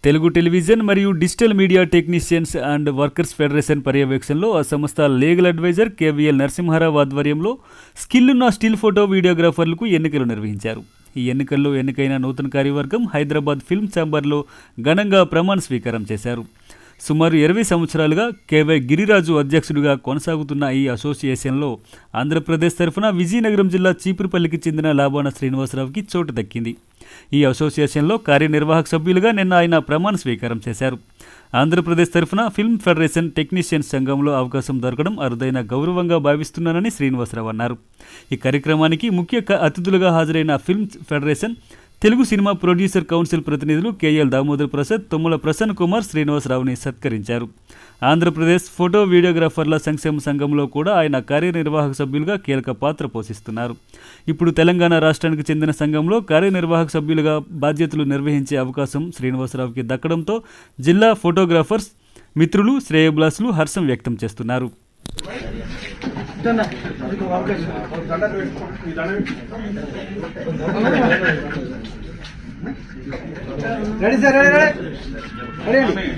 Telugu television మరియు digital media technicians and workers federation పర్యవేక్షణలో ఆ సంస్థ లీగల్ అడ్వైజర్ కేవీఎల్ నరసింహారావు ఆధ్వర్యంలో స్కిల్ ఉన్న స్టిల్ ఫోటో వీడియోగ్రాఫర్లకు ఎన్నికలు నిర్వహించారు ఈ ఎన్నికల్లో ఎన్నికైన నూతన కార్యవర్గం హైదరాబాద్ ఫిల్మ్ ఛాంబర్లో ఘనంగా ప్రమాణ స్వీకారం చేశారు సుమారు ఇరవై సంవత్సరాలుగా కేవై గిరిరాజు అధ్యక్షుడిగా కొనసాగుతున్న ఈ అసోసియేషన్లో ఆంధ్రప్రదేశ్ తరఫున విజయనగరం జిల్లా చీపురుపల్లికి చెందిన లాబాన శ్రీనివాసరావుకి చోటు దక్కింది ఈ అసోసియేషన్లో కార్యనిర్వాహక సభ్యులుగా నిన్న ఆయన ప్రమాణ స్వీకారం చేశారు ఆంధ్రప్రదేశ్ తరఫున ఫిల్మ్ ఫెడరేషన్ టెక్నీషియన్స్ సంఘంలో అవకాశం దొరకడం అరుదైన గౌరవంగా భావిస్తున్నానని శ్రీనివాసరావు అన్నారు ఈ కార్యక్రమానికి ముఖ్య క- అతిథులుగా హాజరైన film federation Telugu cinema producer council ప్రతినిధులు కేఎల్ దామోదర్ ప్రసాద్ తుమ్మల ప్రసన్న కుమార్ శ్రీనివాసరావుని సత్కరించారు ఆంధ్రప్రదేశ్ ఫోటో వీడియోగ్రాఫర్ల సంక్షేమ సంఘంలో కూడా ఆయన కార్యనిర్వాహక సభ్యులుగా కీలక పాత్ర పోషిస్తున్నారు ఇప్పుడు తెలంగాణ రాష్ట్రానికి చెందిన సంఘంలో కార్యనిర్వాహక సభ్యులుగా బాధ్యతలు నిర్వహించే అవకాశం శ్రీనివాసరావుకి దక్కడంతో జిల్లా ఫోటోగ్రాఫర్స్ మిత్రులు శ్రేయబ్లాసులు హర్షం వ్యక్తం చేస్తున్నారు ready sir ready ready ready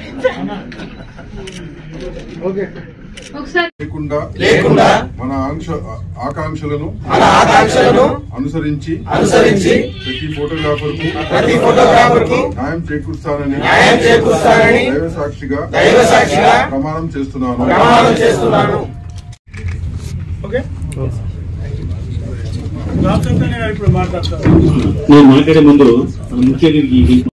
okay ఒకసారి లేకుండా లేకుండా మన ఆంక్ష ఆకాంక్షలను మన ఆకాంక్షలను అనుసరించి అనుసరించి ప్రతి ఫోటోగ్రాఫర్ కు ప్రతి ఫోటోగ్రాఫర్ కు న్యాయం చేకూరుస్తానని న్యాయం చేకూరుస్తానని దైవ సాక్షిగా దైవ సాక్షిగా ప్రమాణం చేస్తున్నాను ప్రమాణం చేస్తున్నాను ఓకే ఇప్పుడు మాట్లాడతాను నేను మాట్లాడే ముందు మన ముఖ్య అతిథికి